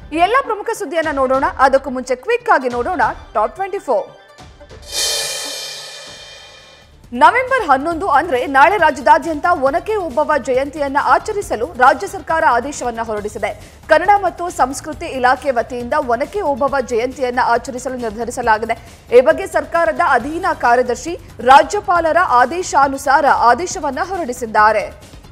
ಈ ಎಲ್ಲ ಪ್ರಮುಖ ಸುದ್ದಿಯನ್ನ ನೋಡೋಣ ಅದಕ್ಕೂ ಮುಂಚೆ ಕ್ವಿಕ್ ಆಗಿ ನೋಡೋಣ ಟಾಪ್ ಟ್ವೆಂಟಿ ಫೋರ್ ನವೆಂಬರ್ ಹನ್ನೊಂದು ಅಂದ್ರೆ ನಾಳೆ ರಾಜ್ಯದಾದ್ಯಂತ ಒನಕೆ ಓಬವ್ವ ಜಯಂತಿಯನ್ನ ಆಚರಿಸಲು ರಾಜ್ಯ ಸರ್ಕಾರ ಆದೇಶವನ್ನ ಹೊರಡಿಸಿದೆ ಕನ್ನಡ ಮತ್ತು ಸಂಸ್ಕೃತಿ ಇಲಾಖೆ ವತಿಯಿಂದ ಒನಕೆ ಓಬವ್ವ ಜಯಂತಿಯನ್ನ ಆಚರಿಸಲು ನಿರ್ಧರಿಸಲಾಗಿದೆ ಈ ಬಗ್ಗೆ ಸರ್ಕಾರದ ಅಧೀನ ಕಾರ್ಯದರ್ಶಿ ರಾಜ್ಯಪಾಲರ ಆದೇಶಾನುಸಾರ ಆದೇಶವನ್ನ ಹೊರಡಿಸಿದ್ದಾರೆ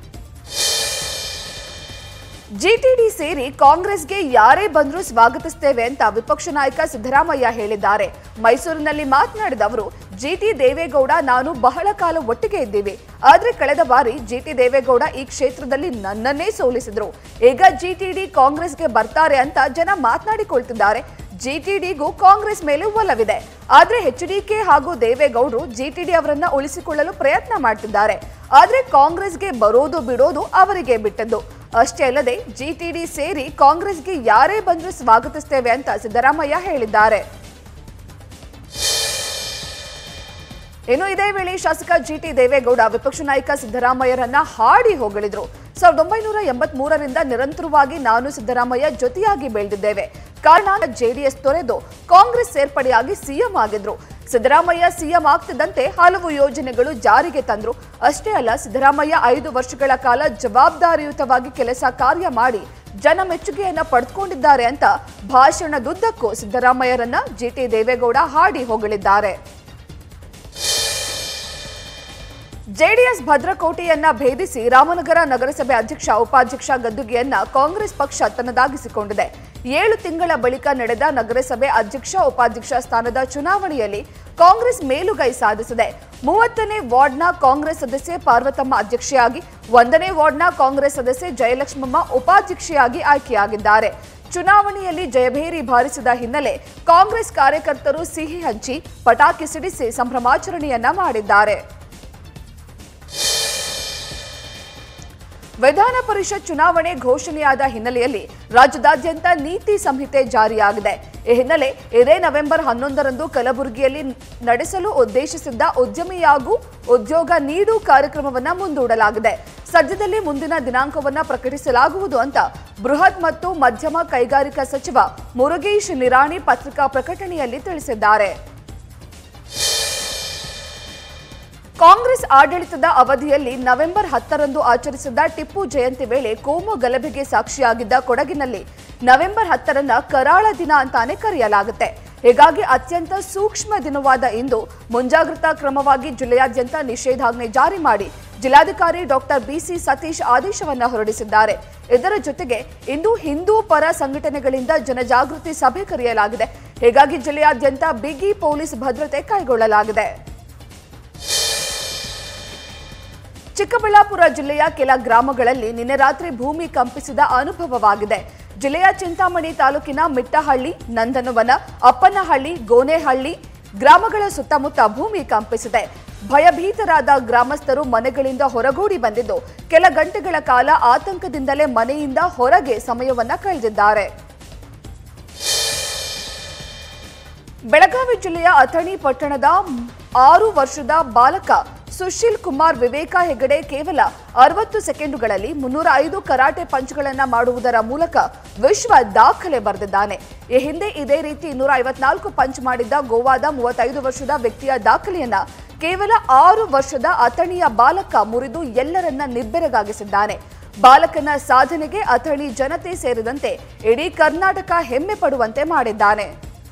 ಜಿಟಿಡಿ ಸೇರಿ ಕಾಂಗ್ರೆಸ್ಗೆ ಯಾರೇ ಬಂದರೂ ಸ್ವಾಗತಿಸ್ತೇವೆ ಅಂತ ವಿಪಕ್ಷ ನಾಯಕ ಸಿದ್ದರಾಮಯ್ಯ ಹೇಳಿದ್ದಾರೆ ಮೈಸೂರಿನಲ್ಲಿ ಮಾತನಾಡಿದ ಅವರು ಜಿಟಿ ದೇವೇಗೌಡ ನಾನು ಬಹಳ ಕಾಲ ಒಟ್ಟಿಗೆ ಇದ್ದೀವಿ ಆದ್ರೆ ಕಳೆದ ಬಾರಿ ಜಿಟಿ ದೇವೇಗೌಡ ಈ ಕ್ಷೇತ್ರದಲ್ಲಿ ನನ್ನನ್ನೇ ಸೋಲಿಸಿದ್ರು ಈಗ ಜಿಟಿಡಿ ಕಾಂಗ್ರೆಸ್ಗೆ ಬರ್ತಾರೆ ಅಂತ ಜನ ಮಾತನಾಡಿಕೊಳ್ತಿದ್ದಾರೆ ಜಿಟಿಡಿಗೂ ಕಾಂಗ್ರೆಸ್ ಮೇಲೆ ಒಲವಿದೆ ಆದ್ರೆ ಎಚ್ಡಿಕೆ ಹಾಗೂ ದೇವೇಗೌಡರು ಜಿಟಿಡಿ ಅವರನ್ನ ಉಳಿಸಿಕೊಳ್ಳಲು ಪ್ರಯತ್ನ ಮಾಡ್ತಿದ್ದಾರೆ ಆದ್ರೆ ಕಾಂಗ್ರೆಸ್ಗೆ ಬರೋದು ಬಿಡೋದು ಅವರಿಗೆ ಬಿಟ್ಟದ್ದು ಅಷ್ಟೇ ಅಲ್ಲದೆ ಜಿಟಿಡಿ ಸೇರಿ ಕಾಂಗ್ರೆಸ್ಗೆ ಯಾರೇ ಬಂದರೂ ಸ್ವಾಗತಿಸ್ತೇವೆ ಅಂತ ಸಿದ್ದರಾಮಯ್ಯ ಹೇಳಿದ್ದಾರೆ ಇನ್ನು ಇದೇ ವೇಳೆ ಶಾಸಕ ಜಿಟಿ ದೇವೇಗೌಡ ವಿಪಕ್ಷ ನಾಯಕ ಸಿದ್ದರಾಮಯ್ಯರನ್ನ ಹಾಡಿ ಹೊಗಳಿದ್ರು ಸಾವಿರದ ಒಂಬೈನೂರ ಎಂಬತ್ ಮೂರರಿಂದ ನಿರಂತರವಾಗಿ ನಾನು ಸಿದ್ದರಾಮಯ್ಯ ಜೊತೆಯಾಗಿ ಬೆಳೆದಿದ್ದೇವೆ ಕಾರಣ ಜೆಡಿಎಸ್ ತೊರೆದು ಕಾಂಗ್ರೆಸ್ ಸೇರ್ಪಡೆಯಾಗಿ ಸಿಎಂ ಆಗಿದ್ರು ಸಿದ್ದರಾಮಯ್ಯ ಸಿಎಂ ಆಗ್ತಿದ್ದಂತೆ ಹಲವು ಯೋಜನೆಗಳು ಜಾರಿಗೆ ತಂದ್ರು ಅಷ್ಟೇ ಅಲ್ಲ ಸಿದ್ದರಾಮಯ್ಯ ಐದು ವರ್ಷಗಳ ಕಾಲ ಜವಾಬ್ದಾರಿಯುತವಾಗಿ ಕೆಲಸ ಕಾರ್ಯ ಮಾಡಿ ಜನ ಮೆಚ್ಚುಗೆಯನ್ನ ಪಡೆದುಕೊಂಡಿದ್ದಾರೆ ಅಂತ ಭಾಷಣದುದ್ದಕ್ಕೂ ಸಿದ್ದರಾಮಯ್ಯರನ್ನ ಜಿಟಿ ದೇವೇಗೌಡ ಹಾಡಿ ಹೊಗಳಿದ್ದಾರೆ ಜೆಡಿಎಸ್ ಭದ್ರಕೋಟೆಯನ್ನ ಭೇದಿಸಿ ರಾಮನಗರ ನಗರಸಭೆ ಅಧ್ಯಕ್ಷ ಉಪಾಧ್ಯಕ್ಷ ಗದ್ದುಗೆಯನ್ನ ಕಾಂಗ್ರೆಸ್ ಪಕ್ಷ ತನ್ನದಾಗಿಸಿಕೊಂಡಿದೆ ಏಳು ತಿಂಗಳ ಬಳಿಕ ನಡೆದ ನಗರಸಭೆ ಅಧ್ಯಕ್ಷ ಉಪಾಧ್ಯಕ್ಷ ಸ್ಥಾನದ ಚುನಾವಣೆಯಲ್ಲಿ ಕಾಂಗ್ರೆಸ್ ಮೇಲುಗೈ ಸಾಧಿಸಿದೆ ಮೂವತ್ತನೇ ವಾರ್ಡ್ನ ಕಾಂಗ್ರೆಸ್ ಸದಸ್ಯೆ ಪಾರ್ವತಮ್ಮ ಅಧ್ಯಕ್ಷೆಯಾಗಿ ಒಂದನೇ ವಾರ್ಡ್ನ ಕಾಂಗ್ರೆಸ್ ಸದಸ್ಯೆ ಜಯಲಕ್ಷ್ಮಮ್ಮ ಉಪಾಧ್ಯಕ್ಷೆಯಾಗಿ ಆಯ್ಕೆಯಾಗಿದ್ದಾರೆ ಚುನಾವಣೆಯಲ್ಲಿ ಜಯಭೇರಿ ಬಾರಿಸಿದ ಹಿನ್ನೆಲೆ ಕಾಂಗ್ರೆಸ್ ಕಾರ್ಯಕರ್ತರು ಸಿಹಿ ಹಂಚಿ ಪಟಾಕಿ ಸಿಡಿಸಿ ಸಂಭ್ರಮಾಚರಣೆಯನ್ನ ಮಾಡಿದ್ದಾರೆ ವಿಧಾನ ಪರಿಷತ್ ಚುನಾವಣೆ ಘೋಷಣೆಯಾದ ಹಿನ್ನೆಲೆಯಲ್ಲಿ ರಾಜ್ಯದಾದ್ಯಂತ ನೀತಿ ಸಂಹಿತೆ ಜಾರಿಯಾಗಿದೆ ಈ ಹಿನ್ನೆಲೆ ಇದೇ ನವೆಂಬರ್ ಹನ್ನೊಂದರಂದು ಕಲಬುರಗಿಯಲ್ಲಿ ನಡೆಸಲು ಉದ್ದೇಶಿಸಿದ್ದ ಉದ್ಯಮಿಯಾಗೂ ಉದ್ಯೋಗ ನೀಡು ಕಾರ್ಯಕ್ರಮವನ್ನ ಮುಂದೂಡಲಾಗಿದೆ ಸದ್ಯದಲ್ಲಿ ಮುಂದಿನ ದಿನಾಂಕವನ್ನ ಪ್ರಕಟಿಸಲಾಗುವುದು ಅಂತ ಬೃಹತ್ ಮತ್ತು ಮಧ್ಯಮ ಕೈಗಾರಿಕಾ ಸಚಿವ ಮುರುಗೇಶ್ ನಿರಾಣಿ ಪತ್ರಿಕಾ ಪ್ರಕಟಣೆಯಲ್ಲಿ ತಿಳಿಸಿದ್ದಾರೆ ಕಾಂಗ್ರೆಸ್ ಆಡಳಿತದ ಅವಧಿಯಲ್ಲಿ ನವೆಂಬರ್ ಹತ್ತರಂದು ಆಚರಿಸಿದ ಟಿಪ್ಪು ಜಯಂತಿ ವೇಳೆ ಕೋಮು ಗಲಭೆಗೆ ಸಾಕ್ಷಿಯಾಗಿದ್ದ ಕೊಡಗಿನಲ್ಲಿ ನವೆಂಬರ್ ಹತ್ತರನ್ನ ಕರಾಳ ದಿನ ಅಂತಾನೆ ಕರೆಯಲಾಗುತ್ತೆ ಹೀಗಾಗಿ ಅತ್ಯಂತ ಸೂಕ್ಷ್ಮ ದಿನವಾದ ಇಂದು ಮುಂಜಾಗ್ರತಾ ಕ್ರಮವಾಗಿ ಜಿಲ್ಲೆಯಾದ್ಯಂತ ನಿಷೇಧಾಜ್ಞೆ ಜಾರಿ ಮಾಡಿ ಜಿಲ್ಲಾಧಿಕಾರಿ ಡಾಕ್ಟರ್ ಬಿಸಿ ಸತೀಶ್ ಆದೇಶವನ್ನ ಹೊರಡಿಸಿದ್ದಾರೆ ಇದರ ಜೊತೆಗೆ ಇಂದು ಹಿಂದೂ ಪರ ಸಂಘಟನೆಗಳಿಂದ ಜನಜಾಗೃತಿ ಸಭೆ ಕರೆಯಲಾಗಿದೆ ಹೀಗಾಗಿ ಜಿಲ್ಲೆಯಾದ್ಯಂತ ಬಿಗಿ ಪೊಲೀಸ್ ಭದ್ರತೆ ಕೈಗೊಳ್ಳಲಾಗಿದೆ ಚಿಕ್ಕಬಳ್ಳಾಪುರ ಜಿಲ್ಲೆಯ ಕೆಲ ಗ್ರಾಮಗಳಲ್ಲಿ ನಿನ್ನೆ ರಾತ್ರಿ ಭೂಮಿ ಕಂಪಿಸಿದ ಅನುಭವವಾಗಿದೆ ಜಿಲ್ಲೆಯ ಚಿಂತಾಮಣಿ ತಾಲೂಕಿನ ಮಿಟ್ಟಹಳ್ಳಿ ನಂದನವನ ಅಪ್ಪನಹಳ್ಳಿ ಗೋನೆಹಳ್ಳಿ ಗ್ರಾಮಗಳ ಸುತ್ತಮುತ್ತ ಭೂಮಿ ಕಂಪಿಸಿದೆ ಭಯಭೀತರಾದ ಗ್ರಾಮಸ್ಥರು ಮನೆಗಳಿಂದ ಹೊರಗೂಡಿ ಬಂದಿದ್ದು ಕೆಲ ಗಂಟೆಗಳ ಕಾಲ ಆತಂಕದಿಂದಲೇ ಮನೆಯಿಂದ ಹೊರಗೆ ಸಮಯವನ್ನ ಕಳೆದಿದ್ದಾರೆ ಬೆಳಗಾವಿ ಜಿಲ್ಲೆಯ ಅಥಣಿ ಪಟ್ಟಣದ ಆರು ವರ್ಷದ ಬಾಲಕ ಸುಶೀಲ್ ಕುಮಾರ್ ವಿವೇಕ ಹೆಗಡೆ ಕೇವಲ ಅರವತ್ತು ಸೆಕೆಂಡುಗಳಲ್ಲಿ ಮುನ್ನೂರ ಐದು ಕರಾಟೆ ಪಂಚ್ಗಳನ್ನ ಮಾಡುವುದರ ಮೂಲಕ ವಿಶ್ವ ದಾಖಲೆ ಬರೆದಿದ್ದಾನೆ ಈ ಹಿಂದೆ ಇದೇ ರೀತಿ ಇನ್ನೂರ ಐವತ್ನಾಲ್ಕು ಪಂಚ್ ಮಾಡಿದ್ದ ಗೋವಾದ ಮೂವತ್ತೈದು ವರ್ಷದ ವ್ಯಕ್ತಿಯ ದಾಖಲೆಯನ್ನ ಕೇವಲ ಆರು ವರ್ಷದ ಅಥಣಿಯ ಬಾಲಕ ಮುರಿದು ಎಲ್ಲರನ್ನ ನಿಬ್ಬೆರಗಾಗಿಸಿದ್ದಾನೆ ಬಾಲಕನ ಸಾಧನೆಗೆ ಅಥಣಿ ಜನತೆ ಸೇರಿದಂತೆ ಇಡೀ ಕರ್ನಾಟಕ ಹೆಮ್ಮೆ ಪಡುವಂತೆ ಮಾಡಿದ್ದಾನೆ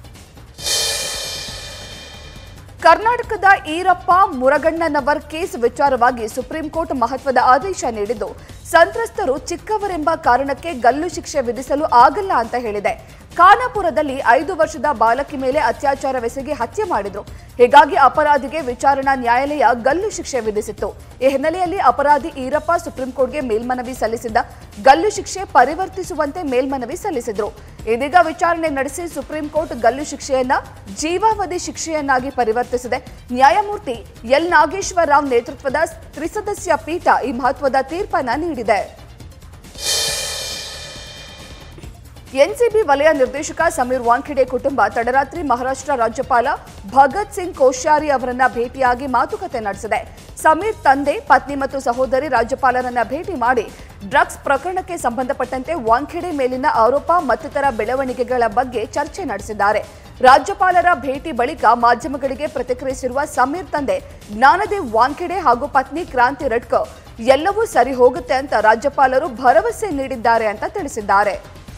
ಕರ್ನಾಟಕದ ಈರಪ್ಪ ಮುರಗಣ್ಣನವರ್ ಕೇಸ್ ವಿಚಾರವಾಗಿ ಸುಪ್ರೀಂ ಕೋರ್ಟ್ ಮಹತ್ವದ ಆದೇಶ ನೀಡಿದ್ದು ಸಂತ್ರಸ್ತರು ಚಿಕ್ಕವರೆಂಬ ಕಾರಣಕ್ಕೆ ಗಲ್ಲು ಶಿಕ್ಷೆ ವಿಧಿಸಲು ಆಗಲ್ಲ ಅಂತ ಹೇಳಿದೆ ಖಾನಾಪುರದಲ್ಲಿ ಐದು ವರ್ಷದ ಬಾಲಕಿ ಮೇಲೆ ಅತ್ಯಾಚಾರವೆಸಗಿ ಹತ್ಯೆ ಮಾಡಿದ್ರು ಹೀಗಾಗಿ ಅಪರಾಧಿಗೆ ವಿಚಾರಣಾ ನ್ಯಾಯಾಲಯ ಗಲ್ಲು ಶಿಕ್ಷೆ ವಿಧಿಸಿತ್ತು ಈ ಹಿನ್ನೆಲೆಯಲ್ಲಿ ಅಪರಾಧಿ ಈರಪ್ಪ ಸುಪ್ರೀಂ ಕೋರ್ಟ್ಗೆ ಮೇಲ್ಮನವಿ ಸಲ್ಲಿಸಿದ್ದ ಗಲ್ಲು ಶಿಕ್ಷೆ ಪರಿವರ್ತಿಸುವಂತೆ ಮೇಲ್ಮನವಿ ಸಲ್ಲಿಸಿದ್ರು ಇದೀಗ ವಿಚಾರಣೆ ನಡೆಸಿ ಸುಪ್ರೀಂ ಕೋರ್ಟ್ ಗಲ್ಲು ಶಿಕ್ಷೆಯನ್ನ ಜೀವಾವಧಿ ಶಿಕ್ಷೆಯನ್ನಾಗಿ ಪರಿವರ್ತಿಸಿದೆ ನ್ಯಾಯಮೂರ್ತಿ ಎಲ್ ನಾಗೇಶ್ವರ ರಾವ್ ನೇತೃತ್ವದ ತ್ರಿಸದಸ್ಯ ಪೀಠ ಈ ಮಹತ್ವದ ತೀರ್ಪನ್ನ ನೀಡಿದೆ ಎನ್ಸಿಬಿ ವಲಯ ನಿರ್ದೇಶಕ ಸಮೀರ್ ವಾಂಖೆಡೆ ಕುಟುಂಬ ತಡರಾತ್ರಿ ಮಹಾರಾಷ್ಟ್ರ ರಾಜ್ಯಪಾಲ ಭಗತ್ ಸಿಂಗ್ ಕೋಶ್ಯಾರಿ ಅವರನ್ನ ಭೇಟಿಯಾಗಿ ಮಾತುಕತೆ ನಡೆಸಿದೆ ಸಮೀರ್ ತಂದೆ ಪತ್ನಿ ಮತ್ತು ಸಹೋದರಿ ರಾಜ್ಯಪಾಲರನ್ನ ಭೇಟಿ ಮಾಡಿ ಡ್ರಗ್ಸ್ ಪ್ರಕರಣಕ್ಕೆ ಸಂಬಂಧಪಟ್ಟಂತೆ ವಾಂಖೆಡೆ ಮೇಲಿನ ಆರೋಪ ಮತ್ತಿತರ ಬೆಳವಣಿಗೆಗಳ ಬಗ್ಗೆ ಚರ್ಚೆ ನಡೆಸಿದ್ದಾರೆ ರಾಜ್ಯಪಾಲರ ಭೇಟಿ ಬಳಿಕ ಮಾಧ್ಯಮಗಳಿಗೆ ಪ್ರತಿಕ್ರಿಯಿಸಿರುವ ಸಮೀರ್ ತಂದೆ ಜ್ಞಾನದೇವ್ ವಾಂಖೆಡೆ ಹಾಗೂ ಪತ್ನಿ ಕ್ರಾಂತಿ ರಡ್ಕರ್ ಎಲ್ಲವೂ ಸರಿ ಹೋಗುತ್ತೆ ಅಂತ ರಾಜ್ಯಪಾಲರು ಭರವಸೆ ನೀಡಿದ್ದಾರೆ ಅಂತ ತಿಳಿಸಿದ್ದಾರೆ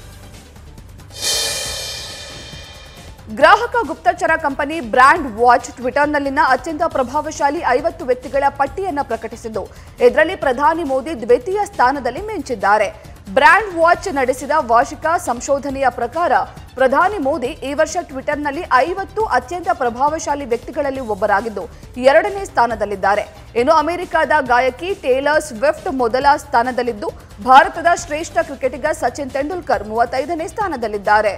ಗ್ರಾಹಕ ಗುಪ್ತಚರ ಕಂಪನಿ ಬ್ರ್ಯಾಂಡ್ ವಾಚ್ ಟ್ವಿಟರ್ನಲ್ಲಿನ ಅತ್ಯಂತ ಪ್ರಭಾವಶಾಲಿ ಐವತ್ತು ವ್ಯಕ್ತಿಗಳ ಪಟ್ಟಿಯನ್ನ ಪ್ರಕಟಿಸಿದ್ದು ಇದರಲ್ಲಿ ಪ್ರಧಾನಿ ಮೋದಿ ದ್ವಿತೀಯ ಸ್ಥಾನದಲ್ಲಿ ಮಿಂಚಿದ್ದಾರೆ ಬ್ರ್ಯಾಂಡ್ ವಾಚ್ ನಡೆಸಿದ ವಾರ್ಷಿಕ ಸಂಶೋಧನೆಯ ಪ್ರಕಾರ ಪ್ರಧಾನಿ ಮೋದಿ ಈ ವರ್ಷ ಟ್ವಿಟರ್ನಲ್ಲಿ ಐವತ್ತು ಅತ್ಯಂತ ಪ್ರಭಾವಶಾಲಿ ವ್ಯಕ್ತಿಗಳಲ್ಲಿ ಒಬ್ಬರಾಗಿದ್ದು ಎರಡನೇ ಸ್ಥಾನದಲ್ಲಿದ್ದಾರೆ ಇನ್ನು ಅಮೆರಿಕದ ಗಾಯಕಿ ಟೇಲರ್ ಸ್ವಿಫ್ಟ್ ಮೊದಲ ಸ್ಥಾನದಲ್ಲಿದ್ದು ಭಾರತದ ಶ್ರೇಷ್ಠ ಕ್ರಿಕೆಟಿಗ ಸಚಿನ್ ತೆಂಡೂಲ್ಕರ್ ಮೂವತ್ತೈದನೇ ಸ್ಥಾನದಲ್ಲಿದ್ದಾರೆ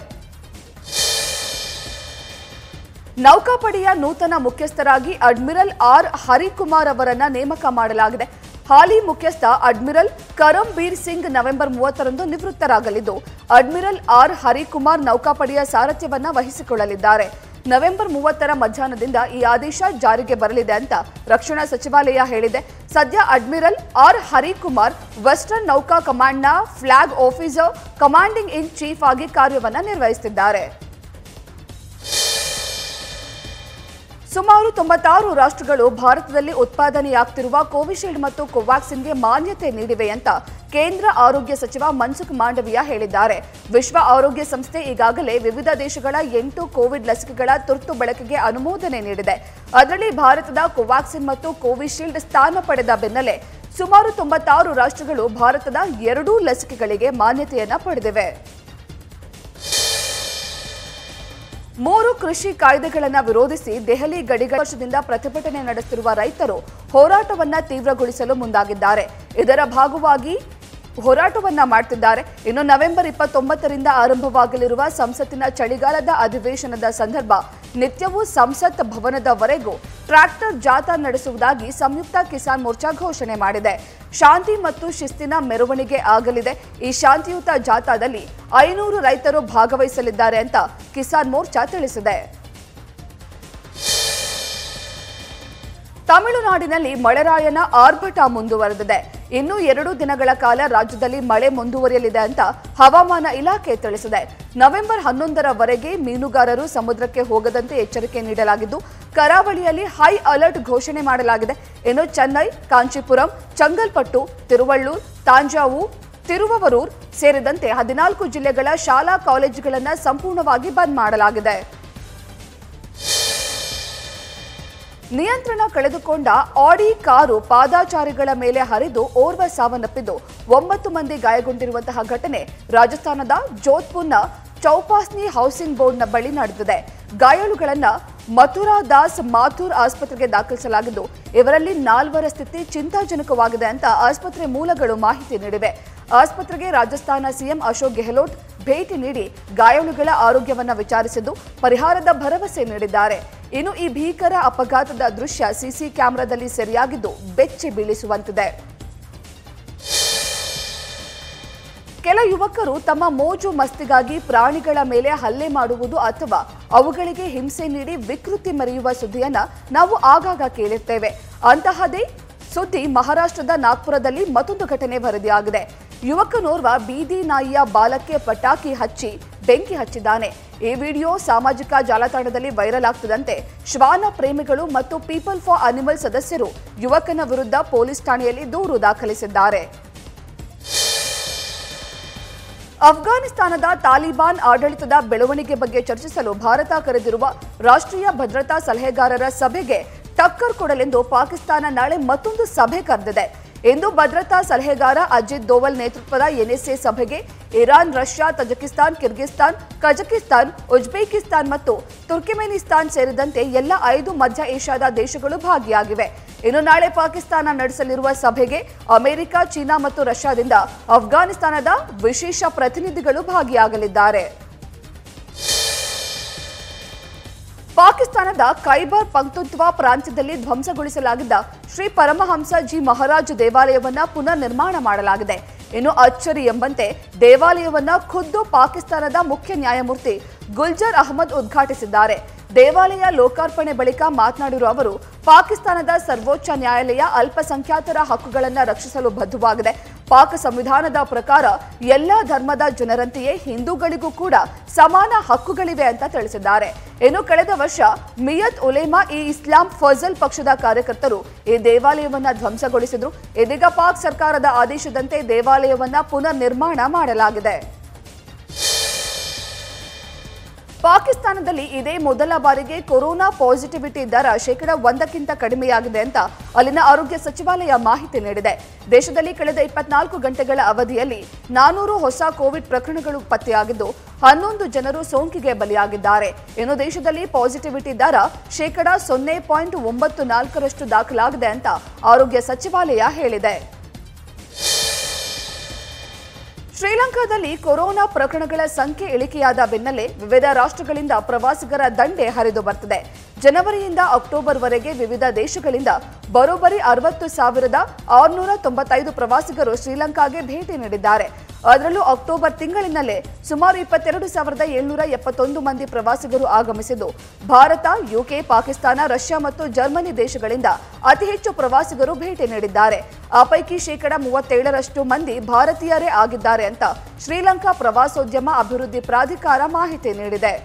ನೌಕಾಪಡೆಯ ನೂತನ ಮುಖ್ಯಸ್ಥರಾಗಿ ಅಡ್ಮಿರಲ್ ಆರ್ ಹರಿಕುಮಾರ್ ಅವರನ್ನ ನೇಮಕ ಮಾಡಲಾಗಿದೆ ಹಾಲಿ ಮುಖ್ಯಸ್ಥ ಅಡ್ಮಿರಲ್ ಕರಂಬೀರ್ ಸಿಂಗ್ ನವೆಂಬರ್ ಮೂವತ್ತರಂದು ನಿವೃತ್ತರಾಗಲಿದ್ದು ಅಡ್ಮಿರಲ್ ಆರ್ ಹರಿಕುಮಾರ್ ನೌಕಾಪಡೆಯ ಸಾರಥ್ಯವನ್ನ ವಹಿಸಿಕೊಳ್ಳಲಿದ್ದಾರೆ ನವೆಂಬರ್ ಮೂವತ್ತರ ಮಧ್ಯಾಹ್ನದಿಂದ ಈ ಆದೇಶ ಜಾರಿಗೆ ಬರಲಿದೆ ಅಂತ ರಕ್ಷಣಾ ಸಚಿವಾಲಯ ಹೇಳಿದೆ ಸದ್ಯ ಅಡ್ಮಿರಲ್ ಆರ್ ಹರಿಕುಮಾರ್ ವೆಸ್ಟರ್ನ್ ನೌಕಾ ಕಮಾಂಡ್ನ flag officer commanding in chief ಆಗಿ ಕಾರ್ಯವನ್ನ ನಿರ್ವಹಿಸುತ್ತಿದ್ದಾರೆ ಸುಮಾರು ತೊಂಬತ್ತಾರು ರಾಷ್ಟ್ರಗಳು ಭಾರತದಲ್ಲಿ ಉತ್ಪಾದನೆಯಾಗ್ತಿರುವ ಕೋವಿಶೀಲ್ಡ್ ಮತ್ತು ಕೋವ್ಯಾಕ್ಸಿನ್ಗೆ ಮಾನ್ಯತೆ ನೀಡಿವೆ ಅಂತ ಕೇಂದ್ರ ಆರೋಗ್ಯ ಸಚಿವ ಮನ್ಸುಖ್ ಮಾಂಡವಿಯಾ ಹೇಳಿದ್ದಾರೆ ವಿಶ್ವ ಆರೋಗ್ಯ ಸಂಸ್ಥೆ ಈಗಾಗಲೇ ವಿವಿಧ ದೇಶಗಳ ಎಂಟು ಕೋವಿಡ್ ಲಸಿಕೆಗಳ ತುರ್ತು ಬಳಕೆಗೆ ಅನುಮೋದನೆ ನೀಡಿದೆ ಅದರಲ್ಲಿ ಭಾರತದ ಕೋವ್ಯಾಕ್ಸಿನ್ ಮತ್ತು ಕೋವಿಶೀಲ್ಡ್ ಸ್ಥಾನ ಪಡೆದ ಬೆನ್ನಲ್ಲೇ ಸುಮಾರು ತೊಂಬತ್ತಾರು ರಾಷ್ಟ್ರಗಳು ಭಾರತದ ಎರಡೂ ಲಸಿಕೆಗಳಿಗೆ ಮಾನ್ಯತೆಯನ್ನ ಪಡೆದಿವೆ ಮೂರು ಕೃಷಿ ಕಾಯ್ದೆಗಳನ್ನು ವಿರೋಧಿಸಿ ದೆಹಲಿ ಗಡಿಗಳ ವರ್ಷದಿಂದ ಪ್ರತಿಭಟನೆ ನಡೆಸುತ್ತಿರುವ ರೈತರು ಹೋರಾಟವನ್ನ ತೀವ್ರಗೊಳಿಸಲು ಮುಂದಾಗಿದ್ದಾರೆ ಇದರ ಭಾಗವಾಗಿ ಹೋರಾಟವನ್ನ ಮಾಡ್ತಿದ್ದಾರೆ ಇನ್ನು ನವೆಂಬರ್ ಇಪ್ಪತ್ತೊಂಬತ್ತರಿಂದ ಆರಂಭವಾಗಲಿರುವ ಸಂಸತ್ತಿನ ಚಳಿಗಾಲದ ಅಧಿವೇಶನದ ಸಂದರ್ಭ ನಿತ್ಯವೂ ಸಂಸತ್ ಭವನದವರೆಗೂ ಟ್ರ್ಯಾಕ್ಟರ್ ಜಾಥಾ ನಡೆಸುವುದಾಗಿ ಸಂಯುಕ್ತ ಕಿಸಾನ್ ಮೋರ್ಚಾ ಘೋಷಣೆ ಮಾಡಿದೆ ಶಾಂತಿ ಮತ್ತು ಶಿಸ್ತಿನ ಮೆರವಣಿಗೆ ಆಗಲಿದೆ ಈ ಶಾಂತಿಯುತ ಜಾಥಾದಲ್ಲಿ ಐನೂರು ರೈತರು ಭಾಗವಹಿಸಲಿದ್ದಾರೆ ಅಂತ ಕಿಸಾನ್ ಮೋರ್ಚಾ ತಿಳಿಸಿದೆ ತಮಿಳುನಾಡಿನಲ್ಲಿ ಮಳೆರಾಯನ ಆರ್ಭಟ ಮುಂದುವರೆದಿದೆ ಇನ್ನು ಎರಡು ದಿನಗಳ ಕಾಲ ರಾಜ್ಯದಲ್ಲಿ ಮಳೆ ಮುಂದುವರಿಯಲಿದೆ ಅಂತ ಹವಾಮಾನ ಇಲಾಖೆ ತಿಳಿಸಿದೆ ನವೆಂಬರ್ ಹನ್ನೊಂದರವರೆಗೆ ಮೀನುಗಾರರು ಸಮುದ್ರಕ್ಕೆ ಹೋಗದಂತೆ ಎಚ್ಚರಿಕೆ ನೀಡಲಾಗಿದ್ದು ಕರಾವಳಿಯಲ್ಲಿ ಹೈ ಅಲರ್ಟ್ ಘೋಷಣೆ ಮಾಡಲಾಗಿದೆ ಇನ್ನು ಚೆನ್ನೈ ಕಾಂಚೀಪುರಂ ಚಂಗಲ್ಪಟ್ಟು ತಿರುವಳ್ಳೂರ್ ತಾಂಜಾವೂರ್ ತಿರುವವರೂರ್ ಸೇರಿದಂತೆ ಹದಿನಾಲ್ಕು ಜಿಲ್ಲೆಗಳ ಶಾಲಾ ಕಾಲೇಜುಗಳನ್ನು ಸಂಪೂರ್ಣವಾಗಿ ಬಂದ್ ಮಾಡಲಾಗಿದೆ ನಿಯಂತ್ರಣ ಕಳೆದುಕೊಂಡ ಆಡಿ ಕಾರು ಪಾದಾಚಾರಿಗಳ ಮೇಲೆ ಹರಿದು ಓರ್ವ ಸಾವನ್ನಪ್ಪಿದ್ದು ಒಂಬತ್ತು ಮಂದಿ ಗಾಯಗೊಂಡಿರುವಂತಹ ಘಟನೆ ರಾಜಸ್ಥಾನದ ಜೋಧ್ಪುರ್ನ ಚೌಪಾಸ್ನಿ ಹೌಸಿಂಗ್ ಬೋರ್ಡ್ನ ಬಳಿ ನಡೆದಿದೆ ಗಾಯಾಳುಗಳನ್ನ ಮಥುರಾ ದಾಸ್ ಮಾಥುರ್ ಆಸ್ಪತ್ರೆಗೆ ದಾಖಲಿಸಲಾಗಿದ್ದು ಇವರಲ್ಲಿ ನಾಲ್ವರ ಸ್ಥಿತಿ ಚಿಂತಾಜನಕವಾಗಿದೆ ಅಂತ ಆಸ್ಪತ್ರೆ ಮೂಲಗಳು ಮಾಹಿತಿ ನೀಡಿವೆ ಆಸ್ಪತ್ರೆಗೆ ರಾಜಸ್ಥಾನ ಸಿಎಂ ಅಶೋಕ್ ಗೆಹ್ಲೋಟ್ ಭೇಟಿ ನೀಡಿ ಗಾಯಾಳುಗಳ ಆರೋಗ್ಯವನ್ನ ವಿಚಾರಿಸಿದ್ದು ಪರಿಹಾರದ ಭರವಸೆ ನೀಡಿದ್ದಾರೆ ಇನ್ನು ಈ ಭೀಕರ ಅಪಘಾತದ ದೃಶ್ಯ ಸಿಸಿ ಕ್ಯಾಮೆರಾದಲ್ಲಿ ಸೆರೆಯಾಗಿದ್ದು ಬೆಚ್ಚಿ ಬೀಳಿಸುವಂತಿದೆ ಕೆಲ ಯುವಕರು ತಮ್ಮ ಮೋಜು ಮಸ್ತಿಗಾಗಿ ಪ್ರಾಣಿಗಳ ಮೇಲೆ ಹಲ್ಲೆ ಮಾಡುವುದು ಅಥವಾ ಅವುಗಳಿಗೆ ಹಿಂಸೆ ನೀಡಿ ವಿಕೃತಿ ಮೆರೆಯುವ ಸುದ್ದಿಯನ್ನ ನಾವು ಆಗಾಗ ಕೇಳಿರ್ತೇವೆ ಅಂತಹದೇ ಸುದ್ದಿ ಮಹಾರಾಷ್ಟ್ರದ ನಾಗ್ಪುರದಲ್ಲಿ ಮತ್ತೊಂದು ಘಟನೆ ವರದಿಯಾಗಿದೆ ಯುವಕನೋರ್ವ ಬೀದಿ ನಾಯಿಯ ಬಾಲಕ್ಕೆ ಪಟಾಕಿ ಹಚ್ಚಿ ಬೆಂಕಿ ಹಚ್ಚಿದ್ದಾನೆ ಈ ವಿಡಿಯೋ ಸಾಮಾಜಿಕ ಜಾಲತಾಣದಲ್ಲಿ ವೈರಲ್ ಆಗ್ತಿದಂತೆ ಶ್ವಾನ ಪ್ರೇಮಿಗಳು ಮತ್ತು ಪೀಪಲ್ ಫಾರ್ ಅನಿಮಲ್ ಸದಸ್ಯರು ಯುವಕನ ವಿರುದ್ಧ ಪೊಲೀಸ್ ಠಾಣೆಯಲ್ಲಿ ದೂರು ದಾಖಲಿಸಿದ್ದಾರೆ ಅಫ್ಘಾನಿಸ್ತಾನದ ತಾಲಿಬಾನ್ ಆಡಳಿತದ ಬೆಳವಣಿಗೆ ಬಗ್ಗೆ ಚರ್ಚಿಸಲು ಭಾರತ ಕರೆದಿರುವ ರಾಷ್ಟ್ರೀಯ ಭದ್ರತಾ ಸಲಹೆಗಾರರ ಸಭೆಗೆ ಟಕ್ಕರ್ ಕೊಡಲೆಂದು ಪಾಕಿಸ್ತಾನ ನಾಳೆ ಮತ್ತೊಂದು ಸಭೆ ಕರೆದಿದೆ ಇಂದು ಭದ್ರತಾ ಸಲಹೆಗಾರ ಅಜಿತ್ ದೋವಲ್ ನೇತೃತ್ವದ ಎನ್ಎಸ್ಎ ಸಭೆಗೆ Iran Russia Tajikistan Kyrgyzstan Kazakhstan Uzbekistan ಮತ್ತು ತುರ್ಕಿಮೆನಿಸ್ತಾನ್ ಸೇರಿದಂತೆ ಎಲ್ಲ ಐದು ಮಧ್ಯ ಏಷ್ಯಾದ ದೇಶಗಳು ಭಾಗಿಯಾಗಿವೆ ಇನ್ನು ನಾಳೆ ಪಾಕಿಸ್ತಾನ ನಡೆಸಲಿರುವ ಸಭೆಗೆ ಅಮೆರಿಕ ಚೀನಾ ಮತ್ತು ರಷ್ಯಾದಿಂದ ಅಫ್ಘಾನಿಸ್ತಾನದ ವಿಶೇಷ ಪ್ರತಿನಿಧಿಗಳು ಭಾಗಿಯಾಗಲಿದ್ದಾರೆ ಪಾಕಿಸ್ತಾನದ ಖೈಬರ್ ಪಂಕ್ತುತ್ವ ಪ್ರಾಂತ್ಯದಲ್ಲಿ ಧ್ವಂಸಗೊಳಿಸಲಾಗಿದ್ದ ಶ್ರೀ ಪರಮಹಂಸ ಜಿ ಮಹಾರಾಜ್ ದೇವಾಲಯವನ್ನ ಪುನರ್ ನಿರ್ಮಾಣ ಮಾಡಲಾಗಿದೆ ಇನ್ನು ಅಚ್ಚರಿ ಎಂಬಂತೆ ದೇವಾಲಯವನ್ನ ಖುದ್ದು ಪಾಕಿಸ್ತಾನದ ಮುಖ್ಯ ನ್ಯಾಯಮೂರ್ತಿ ಗುಲ್ಜರ್ ಅಹಮದ್ ಉದ್ಘಾಟಿಸಿದ್ದಾರೆ ದೇವಾಲಯ ಲೋಕಾರ್ಪಣೆ ಬಳಿಕ ಮಾತನಾಡಿರುವ ಅವರು ಪಾಕಿಸ್ತಾನದ ಸರ್ವೋಚ್ಚ ನ್ಯಾಯಾಲಯ ಅಲ್ಪಸಂಖ್ಯಾತರ ಹಕ್ಕುಗಳನ್ನು ರಕ್ಷಿಸಲು ಬದ್ಧವಾಗಿದೆ ಪಾಕ್ ಸಂವಿಧಾನದ ಪ್ರಕಾರ ಎಲ್ಲ ಧರ್ಮದ ಜನರಂತೆಯೇ ಹಿಂದೂಗಳಿಗೂ ಕೂಡ ಸಮಾನ ಹಕ್ಕುಗಳಿವೆ ಅಂತ ತಿಳಿಸಿದ್ದಾರೆ ಇನ್ನು ಕಳೆದ ವರ್ಷ ಮಿಯತ್ ಉಲೇಮಾ ಇ ಇಸ್ಲಾಂ ಫಜಲ್ ಪಕ್ಷದ ಕಾರ್ಯಕರ್ತರು ಈ ದೇವಾಲಯವನ್ನ ಧ್ವಂಸಗೊಳಿಸಿದ್ರು ಇದೀಗ ಪಾಕ್ ಸರ್ಕಾರದ ಆದೇಶದಂತೆ ದೇವಾಲಯವನ್ನ ಪುನರ್ ನಿರ್ಮಾಣ ಮಾಡಲಾಗಿದೆ ಪಾಕಿಸ್ತಾನದಲ್ಲಿ ಇದೇ ಮೊದಲ ಬಾರಿಗೆ ಕೊರೋನಾ ಪಾಸಿಟಿವಿಟಿ ದರ ಶೇಕಡ ಒಂದಕ್ಕಿಂತ ಕಡಿಮೆಯಾಗಿದೆ ಅಂತ ಅಲ್ಲಿನ ಆರೋಗ್ಯ ಸಚಿವಾಲಯ ಮಾಹಿತಿ ನೀಡಿದೆ ದೇಶದಲ್ಲಿ ಕಳೆದ ಇಪ್ಪತ್ನಾಲ್ಕು ಗಂಟೆಗಳ ಅವಧಿಯಲ್ಲಿ ನಾನೂರು ಹೊಸ ಕೋವಿಡ್ ಪ್ರಕರಣಗಳು ಪತ್ತೆಯಾಗಿದ್ದು ಹನ್ನೊಂದು ಜನರು ಸೋಂಕಿಗೆ ಬಲಿಯಾಗಿದ್ದಾರೆ ಇನ್ನು ದೇಶದಲ್ಲಿ ಪಾಸಿಟಿವಿಟಿ ದರ ಶೇಕಡ ಸೊನ್ನೆ ಪಾಯಿಂಟ್ ಒಂಬತ್ತು ನಾಲ್ಕರಷ್ಟು ದಾಖಲಾಗಿದೆ ಅಂತ ಆರೋಗ್ಯ ಸಚಿವಾಲಯ ಹೇಳಿದೆ ಶ್ರೀಲಂಕಾದಲ್ಲಿ ಕೊರೋನಾ ಪ್ರಕರಣಗಳ ಸಂಖ್ಯೆ ಇಳಿಕೆಯಾದ ಬೆನ್ನಲ್ಲೇ ವಿವಿಧ ರಾಷ್ಟ್ರಗಳಿಂದ ಪ್ರವಾಸಿಗರ ದಂಡೆ ಹರಿದು ಬರ್ತಿದೆ ಜನವರಿಯಿಂದ ಅಕ್ಟೋಬರ್ವರೆಗೆ ವಿವಿಧ ದೇಶಗಳಿಂದ ಬರೋಬ್ಬರಿ ಅರವತ್ತು ಸಾವಿರದ ಆರುನೂರ ತೊಂಬತ್ತೈದು ಪ್ರವಾಸಿಗರು ಶ್ರೀಲಂಕಾಗೆ ಭೇಟಿ ನೀಡಿದ್ದಾರೆ ಅದರಲ್ಲೂ ಅಕ್ಟೋಬರ್ ತಿಂಗಳಿನಲ್ಲೇ ಸುಮಾರು ಇಪ್ಪತ್ತೆರಡು ಸಾವಿರದ ಏಳ್ನೂರ ಎಪ್ಪತ್ತೊಂದು ಮಂದಿ ಪ್ರವಾಸಿಗರು ಆಗಮಿಸಿದ್ದು ಭಾರತ ಯುಕೆ ಪಾಕಿಸ್ತಾನ ರಷ್ಯಾ ಮತ್ತು ಜರ್ಮನಿ ದೇಶಗಳಿಂದ ಅತಿ ಹೆಚ್ಚು ಪ್ರವಾಸಿಗರು ಭೇಟಿ ನೀಡಿದ್ದಾರೆ ಆ ಪೈಕಿ ಶೇಕಡ ಮೂವತ್ತೇಳರಷ್ಟು ಮಂದಿ ಭಾರತೀಯರೇ ಆಗಿದ್ದಾರೆ ಅಂತ ಶ್ರೀಲಂಕಾ ಪ್ರವಾಸೋದ್ಯಮ ಅಭಿವೃದ್ಧಿ ಪ್ರಾಧಿಕಾರ ಮಾಹಿತಿ ನೀಡಿದೆ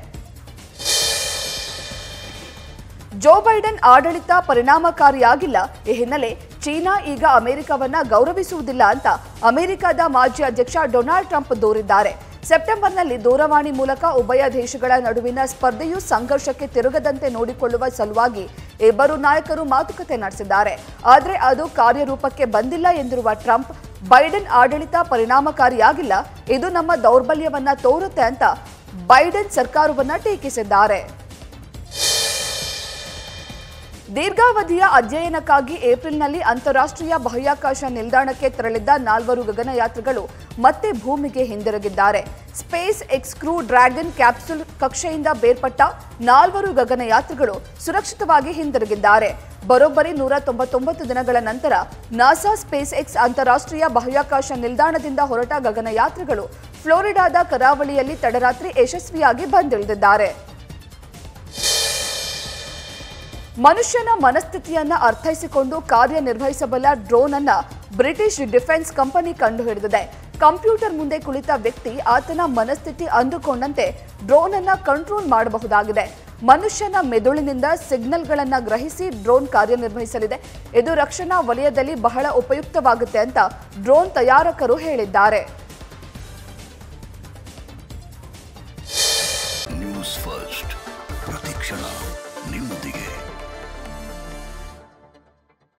ಜೋ ಬೈಡೆನ್ ಆಡಳಿತ ಪರಿಣಾಮಕಾರಿಯಾಗಿಲ್ಲ ಈ ಹಿನ್ನೆಲೆ ಚೀನಾ ಈಗ ಅಮೆರಿಕವನ್ನ ಗೌರವಿಸುವುದಿಲ್ಲ ಅಂತ ಅಮೆರಿಕದ ಮಾಜಿ ಅಧ್ಯಕ್ಷ ಡೊನಾಲ್ಡ್ ಟ್ರಂಪ್ ದೂರಿದ್ದಾರೆ ಸೆಪ್ಟೆಂಬರ್ನಲ್ಲಿ ದೂರವಾಣಿ ಮೂಲಕ ಉಭಯ ದೇಶಗಳ ನಡುವಿನ ಸ್ಪರ್ಧೆಯು ಸಂಘರ್ಷಕ್ಕೆ ತಿರುಗದಂತೆ ನೋಡಿಕೊಳ್ಳುವ ಸಲುವಾಗಿ ಇಬ್ಬರು ನಾಯಕರು ಮಾತುಕತೆ ನಡೆಸಿದ್ದಾರೆ ಆದರೆ ಅದು ಕಾರ್ಯರೂಪಕ್ಕೆ ಬಂದಿಲ್ಲ ಎಂದಿರುವ ಟ್ರಂಪ್ ಬೈಡೆನ್ ಆಡಳಿತ ಪರಿಣಾಮಕಾರಿಯಾಗಿಲ್ಲ ಇದು ನಮ್ಮ ದೌರ್ಬಲ್ಯವನ್ನ ತೋರುತ್ತೆ ಅಂತ ಬೈಡೆನ್ ಸರ್ಕಾರವನ್ನ ಟೀಕಿಸಿದ್ದಾರೆ ದೀರ್ಘಾವಧಿಯ ಅಧ್ಯಯನಕ್ಕಾಗಿ ಏಪ್ರಿಲ್ನಲ್ಲಿ ಅಂತಾರಾಷ್ಟ್ರೀಯ ಬಾಹ್ಯಾಕಾಶ ನಿಲ್ದಾಣಕ್ಕೆ ತೆರಳಿದ್ದ ನಾಲ್ವರು ಗಗನಯಾತ್ರಿಗಳು ಮತ್ತೆ ಭೂಮಿಗೆ ಹಿಂದಿರುಗಿದ್ದಾರೆ SpaceX crew dragon capsule ಕಕ್ಷೆಯಿಂದ ಬೇರ್ಪಟ್ಟ ನಾಲ್ವರು ಗಗನಯಾತ್ರಿಗಳು ಸುರಕ್ಷಿತವಾಗಿ ಹಿಂದಿರುಗಿದ್ದಾರೆ ಬರೋಬ್ಬರಿ ನೂರ ತೊಂಬತ್ತೊಂಬತ್ತು ದಿನಗಳ ನಂತರ ನಾಸಾ ಸ್ಪೇಸ್ ಎಕ್ಸ್ ಅಂತಾರಾಷ್ಟ್ರೀಯ ಬಾಹ್ಯಾಕಾಶ ನಿಲ್ದಾಣದಿಂದ ಹೊರಟ ಗಗನಯಾತ್ರಿಗಳು ಫ್ಲೋರಿಡಾದ ಕರಾವಳಿಯಲ್ಲಿ ತಡರಾತ್ರಿ ಯಶಸ್ವಿಯಾಗಿ ಬಂದಿಳಿದಿದ್ದಾರೆ ಮನುಷ್ಯನ ಮನಸ್ಥಿತಿಯನ್ನ ಅರ್ಥೈಸಿಕೊಂಡು ಕಾರ್ಯನಿರ್ವಹಿಸಬಲ್ಲ ಡ್ರೋನ್ ಅನ್ನ ಬ್ರಿಟಿಷ್ ಡಿಫೆನ್ಸ್ ಕಂಪನಿ ಕಂಡುಹಿಡಿದಿದೆ ಕಂಪ್ಯೂಟರ್ ಮುಂದೆ ಕುಳಿತ ವ್ಯಕ್ತಿ ಆತನ ಮನಸ್ಥಿತಿ ಅಂದುಕೊಂಡಂತೆ ಡ್ರೋನ್ ಅನ್ನ ಕಂಟ್ರೋಲ್ ಮಾಡಬಹುದಾಗಿದೆ ಮನುಷ್ಯನ ಮೆದುಳಿನಿಂದ ಸಿಗ್ನಲ್ಗಳನ್ನ ಗ್ರಹಿಸಿ ಡ್ರೋನ್ ಕಾರ್ಯನಿರ್ವಹಿಸಲಿದೆ ಇದು ರಕ್ಷಣಾ ವಲಯದಲ್ಲಿ ಬಹಳ ಉಪಯುಕ್ತವಾಗುತ್ತೆ ಅಂತ ಡ್ರೋನ್ ತಯಾರಕರು ಹೇಳಿದ್ದಾರೆ ನ್ಯೂಸ್ ಫಸ್ಟ್ ಪ್ರತಿಕ್ಷಣ